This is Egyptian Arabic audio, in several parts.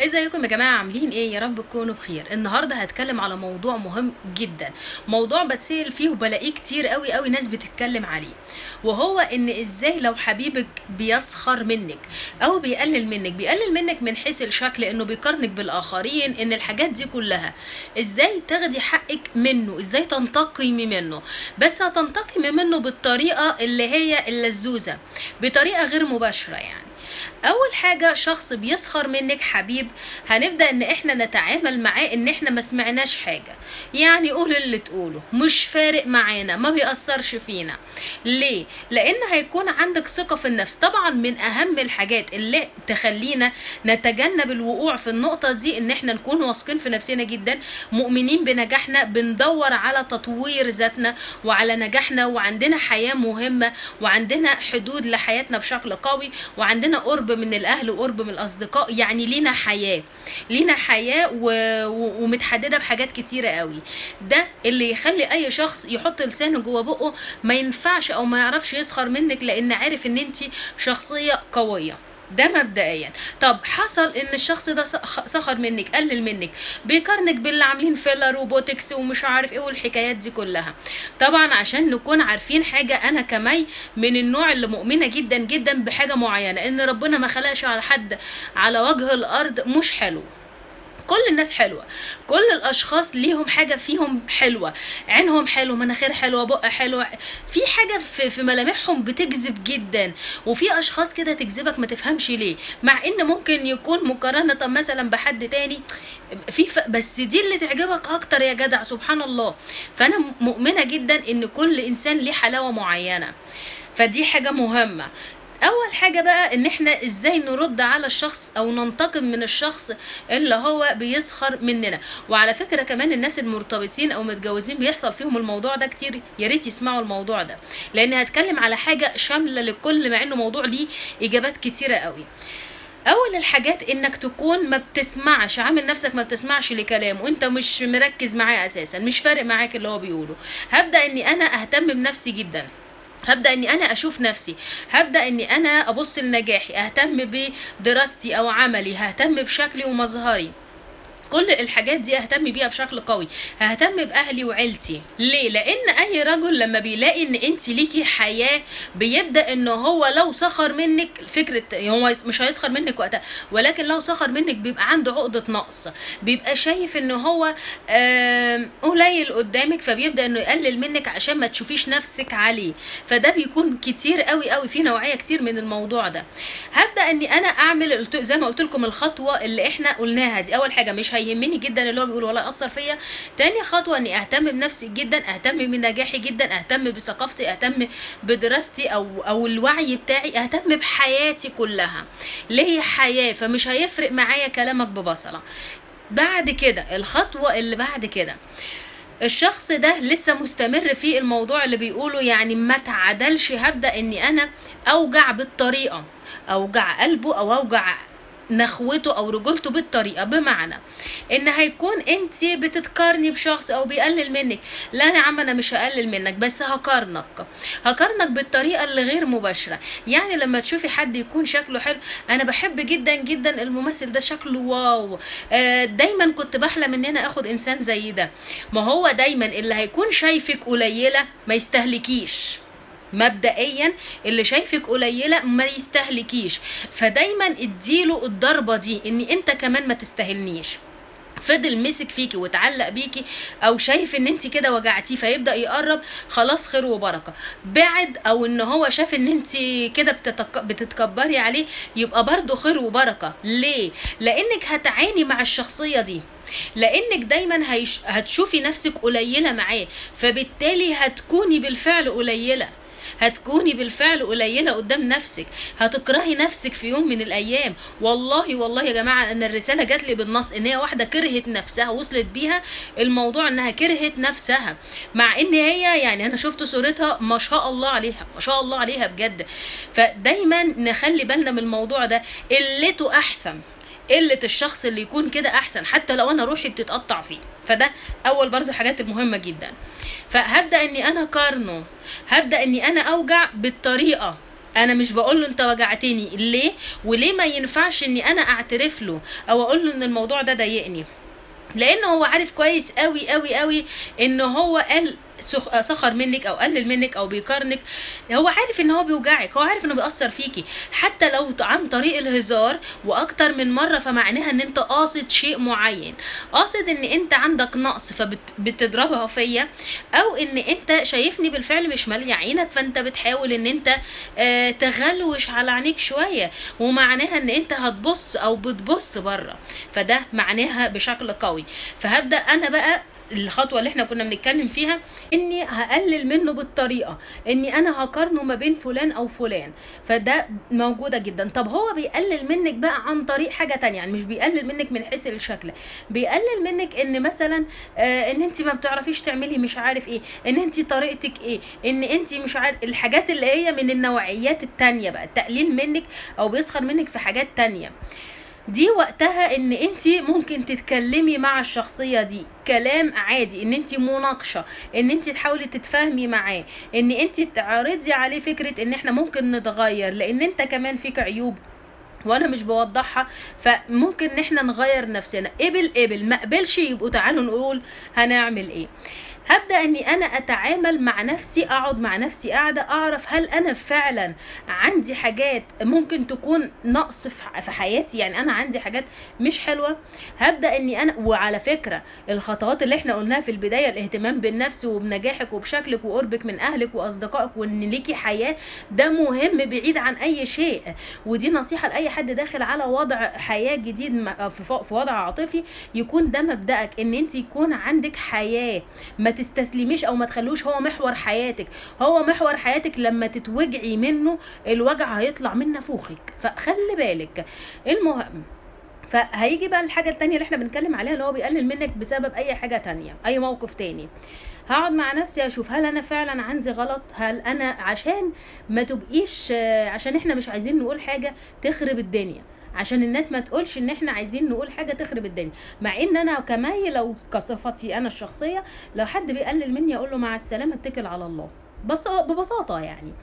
ازيكم يا جماعه عاملين ايه يا رب تكونوا بخير النهارده هتكلم على موضوع مهم جدا موضوع بتسال فيه وبلاقيه كتير قوي قوي ناس بتتكلم عليه وهو ان ازاي لو حبيبك بيسخر منك او بيقلل منك بيقلل منك من حيث الشكل انه بيقارنك بالاخرين ان الحاجات دي كلها ازاي تاخدي حقك منه ازاي تنتقمي منه بس هتنتقمي منه بالطريقه اللي هي اللزوزه بطريقه غير مباشره يعني اول حاجه شخص بيسخر منك حبيب هنبدا ان احنا نتعامل معاه ان احنا ما سمعناش حاجه يعني قول اللي تقوله مش فارق معانا ما بيأثرش فينا ليه لان هيكون عندك ثقه في النفس طبعا من اهم الحاجات اللي تخلينا نتجنب الوقوع في النقطه دي ان احنا نكون واثقين في نفسنا جدا مؤمنين بنجاحنا بندور على تطوير ذاتنا وعلى نجاحنا وعندنا حياه مهمه وعندنا حدود لحياتنا بشكل قوي وعندنا قرب من الاهل وقرب من الاصدقاء يعني لينا حياه لينا حياه و... و... ومتحدده بحاجات كتيره قوي ده اللي يخلي اي شخص يحط لسانه جوه بقه ما ينفعش او ما يعرفش يسخر منك لان عارف ان انت شخصيه قويه ده مبدئيا طب حصل ان الشخص ده سخر منك قلل منك بيقارنك باللي عاملين فيلر وبوتكس ومش عارف ايه والحكايات دي كلها طبعا عشان نكون عارفين حاجه انا كمي من النوع اللي مؤمنه جدا جدا بحاجه معينه ان ربنا ما خلقش على حد على وجه الارض مش حلو كل الناس حلوة كل الأشخاص ليهم حاجة فيهم حلوة عينهم حلو مناخير حلوة بق حلو في حاجة في, في ملامحهم بتجذب جدا وفي أشخاص كده تجذبك ما تفهمش ليه مع إن ممكن يكون مقارنة مثلا بحد تاني في ف... بس دي اللي تعجبك أكتر يا جدع سبحان الله فأنا مؤمنة جدا إن كل إنسان ليه حلاوة معينة فدي حاجة مهمة اول حاجه بقى ان احنا ازاي نرد على الشخص او ننتقم من الشخص اللي هو بيسخر مننا وعلى فكره كمان الناس المرتبطين او متجوزين بيحصل فيهم الموضوع ده كتير يا ريت يسمعوا الموضوع ده لان هتكلم على حاجه شامله للكل مع انه موضوع ليه اجابات كتيره قوي اول الحاجات انك تكون ما بتسمعش عامل نفسك ما بتسمعش لكلامه وانت مش مركز معاه اساسا مش فارق معاك اللي هو بيقوله هبدا اني انا اهتم بنفسي جدا هبدا اني انا اشوف نفسي هبدا اني انا ابص لنجاحي اهتم بدراستي او عملي ههتم بشكلي ومظهري كل الحاجات دي اهتم بيها بشكل قوي ههتم باهلي وعيلتي ليه لان اي رجل لما بيلاقي ان انت ليكي حياه بيبدا ان هو لو سخر منك فكره هو مش هيسخر منك وقتها ولكن لو سخر منك بيبقى عنده عقده نقص بيبقى شايف ان هو قليل قدامك فبيبدا انه يقلل منك عشان ما تشوفيش نفسك عليه فده بيكون كتير قوي قوي في نوعيه كتير من الموضوع ده هبدا اني انا اعمل زي ما قلت لكم الخطوه اللي احنا قلناها دي اول حاجه مش هيهمني جدا اللي هو بيقول والله اثر فيا تاني خطوه اني اهتم بنفسي جدا اهتم بنجاحي جدا اهتم بثقافتي اهتم بدراستي او او الوعي بتاعي اهتم بحياتي كلها ليه حياه فمش هيفرق معايا كلامك ببصله بعد كده الخطوه اللي بعد كده الشخص ده لسه مستمر في الموضوع اللي بيقوله يعني ما تعدلش هبدا اني انا اوجع بالطريقه اوجع قلبه او اوجع نخوته او رجولته بالطريقه بمعنى ان هيكون انت بتتقارني بشخص او بيقلل منك لا يا عم انا مش هقلل منك بس هقارنك هقارنك بالطريقه اللي غير مباشره يعني لما تشوفي حد يكون شكله حلو انا بحب جدا جدا الممثل ده شكله واو آه دايما كنت بحلم ان انا اخد انسان زي ده ما هو دايما اللي هيكون شايفك قليله ما يستهلكيش مبدئيا اللي شايفك قليله ما يستهلكيش فدايما اديله الضربه دي ان انت كمان ما تستاهلنيش فضل مسك فيكي وتعلق بيكي او شايف ان انت كده وجعتيه فيبدا يقرب خلاص خير وبركه بعد او ان هو شاف ان انت كده بتتك... بتتكبري عليه يبقى برضه خير وبركه ليه لانك هتعاني مع الشخصيه دي لانك دايما هيش... هتشوفي نفسك قليله معاه فبالتالي هتكوني بالفعل قليله هتكوني بالفعل قليله قدام نفسك هتكرهي نفسك في يوم من الايام والله والله يا جماعه ان الرساله جات لي بالنص ان هي واحده كرهت نفسها وصلت بيها الموضوع انها كرهت نفسها مع ان هي يعني انا شفت صورتها ما شاء الله عليها ما شاء الله عليها بجد فدايما نخلي بالنا من الموضوع ده قلته احسن قله الشخص اللي يكون كده احسن حتى لو انا روحي بتتقطع فيه فده اول برضه الحاجات المهمه جدا فهبدا اني انا قارنه هبدا اني انا اوجع بالطريقه انا مش بقول له انت وجعتني ليه وليه ما ينفعش اني انا اعترف له او اقول له ان الموضوع ده ضايقني لانه هو عارف كويس قوي قوي قوي ان هو قال سخ- سخر منك او قلل منك او بيقارنك هو عارف ان هو بيوجعك هو عارف انه بيأثر فيكي حتى لو عن طريق الهزار واكتر من مره فمعناها ان انت قاصد شيء معين قاصد ان انت عندك نقص فبتضربها فيا او ان انت شايفني بالفعل مش مالي عينك فانت بتحاول ان انت آه، تغلوش على عينيك شويه ومعناها ان انت هتبص او بتبص بره فده معناها بشكل قوي فهبدا انا بقى الخطوه اللي احنا كنا بنتكلم فيها اني هقلل منه بالطريقه اني انا هقارنه ما بين فلان او فلان فده موجوده جدا طب هو بيقلل منك بقى عن طريق حاجه تانية يعني مش بيقلل منك من حيث الشكل بيقلل منك ان مثلا آه ان انت ما بتعرفيش تعملي مش عارف ايه ان انت طريقتك ايه ان انت مش عارف الحاجات اللي هي من النوعيات التانية بقى التقليل منك او بيسخر منك في حاجات تانية دي وقتها ان انت ممكن تتكلمي مع الشخصيه دي كلام عادي ان انت مناقشه ان انت تحاولي تتفاهمي معاه ان انت تعرضي عليه فكره ان احنا ممكن نتغير لان انت كمان فيك عيوب وانا مش بوضحها فممكن ان احنا نغير نفسنا قبل قبل ما قبلش يبقوا تعالوا نقول هنعمل ايه هبدا اني انا اتعامل مع نفسي اقعد مع نفسي قاعده اعرف هل انا فعلا عندي حاجات ممكن تكون نقص في في حياتي يعني انا عندي حاجات مش حلوه هبدا اني انا وعلى فكره الخطوات اللي احنا قلناها في البدايه الاهتمام بالنفس وبنجاحك وبشكلك وقربك من اهلك واصدقائك وان ليكي حياه ده مهم بعيد عن اي شيء ودي نصيحه لاي حد داخل على وضع حياه جديد م- في ف- في وضع عاطفي يكون ده مبدأك ان انت يكون عندك حياه ما تستسلميش او ما تخلوش هو محور حياتك هو محور حياتك لما تتوجعي منه الوجع هيطلع من نافوخك فخلي بالك المهم فهيجي بقى الحاجة التانية اللي احنا بنتكلم عليها اللي هو بيقلل منك بسبب اي حاجة تانية اي موقف تاني هقعد مع نفسي اشوف هل انا فعلا عندي غلط هل انا عشان ما تبقيش آه، عشان احنا مش عايزين نقول حاجة تخرب الدنيا عشان الناس ما تقولش ان احنا عايزين نقول حاجه تخرب الدنيا مع ان انا كمي لو كصفتي انا الشخصيه لو حد بيقلل مني اقول له مع السلامه اتكل على الله بس ببساطه يعني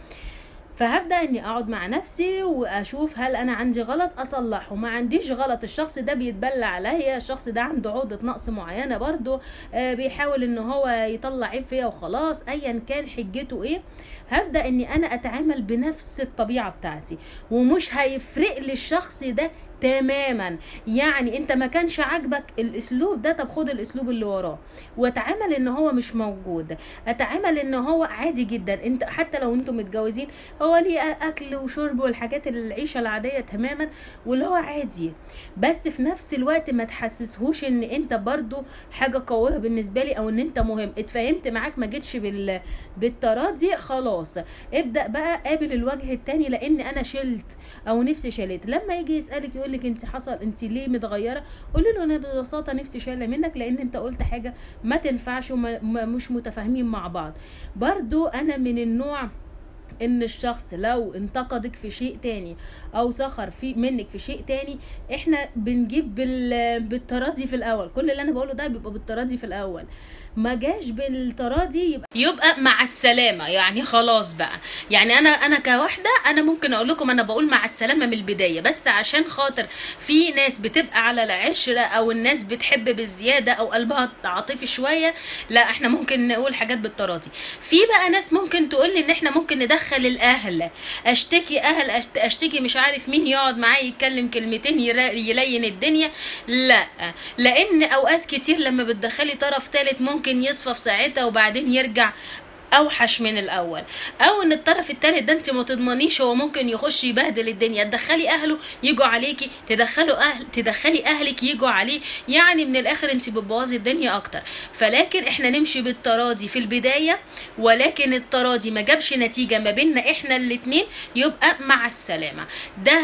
فهبدا اني اقعد مع نفسي واشوف هل انا عندي غلط اصلحه ما عنديش غلط الشخص ده بيتبلى عليا الشخص ده عنده عقده نقص معينه برضو آه بيحاول ان هو يطلع عيب فيا وخلاص ايا كان حجته ايه هبدا اني انا اتعامل بنفس الطبيعه بتاعتي ومش هيفرق لي الشخص ده تماما يعني انت ما كانش عاجبك الاسلوب ده طب خد الاسلوب اللي وراه واتعامل ان هو مش موجود اتعامل ان هو عادي جدا انت حتى لو انتم متجوزين هو ليه اكل وشرب والحاجات العيشه العاديه تماما واللي هو عادي بس في نفس الوقت ما تحسسهوش ان انت برضو حاجه قويه بالنسبه لي او ان انت مهم اتفاهمت معاك ما جيتش بال بالتراضي خلاص ابدا بقى قابل الوجه التاني لان انا شلت او نفسي شالت لما يجي يسالك يقول لك انت حصل انت ليه متغيره قولي له انا ببساطه نفسي شاله منك لان انت قلت حاجه ما تنفعش ومش متفاهمين مع بعض برضو انا من النوع ان الشخص لو انتقدك في شيء تاني او سخر في منك في شيء تاني احنا بنجيب بال... بالتراضي في الاول كل اللي انا بقوله ده بيبقى بالتراضي في الاول ما جاش بالتراضي يبقى يبقى مع السلامه يعني خلاص بقى يعني انا انا كواحده انا ممكن اقول لكم انا بقول مع السلامه من البدايه بس عشان خاطر في ناس بتبقى على العشره او الناس بتحب بالزياده او قلبها عاطفي شويه لا احنا ممكن نقول حاجات بالتراضي في بقى ناس ممكن تقول لي ان احنا ممكن ندخل الاهل اشتكي اهل أشت... اشتكي مش عارف مين يقعد معايا يتكلم كلمتين يلين الدنيا لا لان اوقات كتير لما بتدخلي طرف ثالث ممكن يصفى في ساعتها وبعدين يرجع اوحش من الاول او ان الطرف الثالث ده انت ما تضمنيش هو ممكن يخش يبهدل الدنيا تدخلي اهله يجوا عليكي تدخلوا اهل تدخلي اهلك يجوا عليه يعني من الاخر انت بتبوظي الدنيا اكتر فلكن احنا نمشي بالتراضي في البدايه ولكن التراضي ما جابش نتيجه ما بيننا احنا الاثنين يبقى مع السلامه ده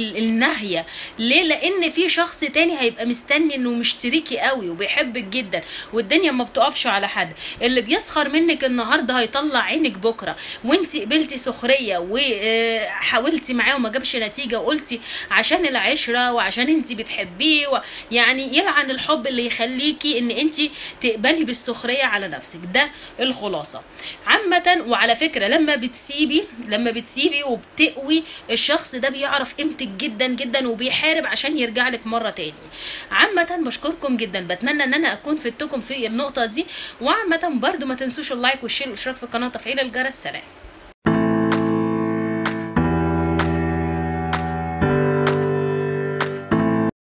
النهيه ليه لان في شخص تاني هيبقى مستني انه مشتريكي قوي وبيحبك جدا والدنيا ما بتقفش على حد اللي بيسخر منك النهارده النهارده هيطلع عينك بكره وانت قبلتي سخريه وحاولتي معاه وما جابش نتيجه وقلتي عشان العشره وعشان انت بتحبيه و... يعني يلعن الحب اللي يخليكي ان انت تقبلي بالسخريه على نفسك ده الخلاصه عامه وعلى فكره لما بتسيبي لما بتسيبي وبتقوي الشخص ده بيعرف قيمتك جدا جدا وبيحارب عشان يرجع لك مره تاني عامه بشكركم جدا بتمنى ان انا اكون فدتكم في النقطه دي وعامه برضو ما تنسوش اللايك والشير والاشتراك في القناه وتفعيل الجرس سلام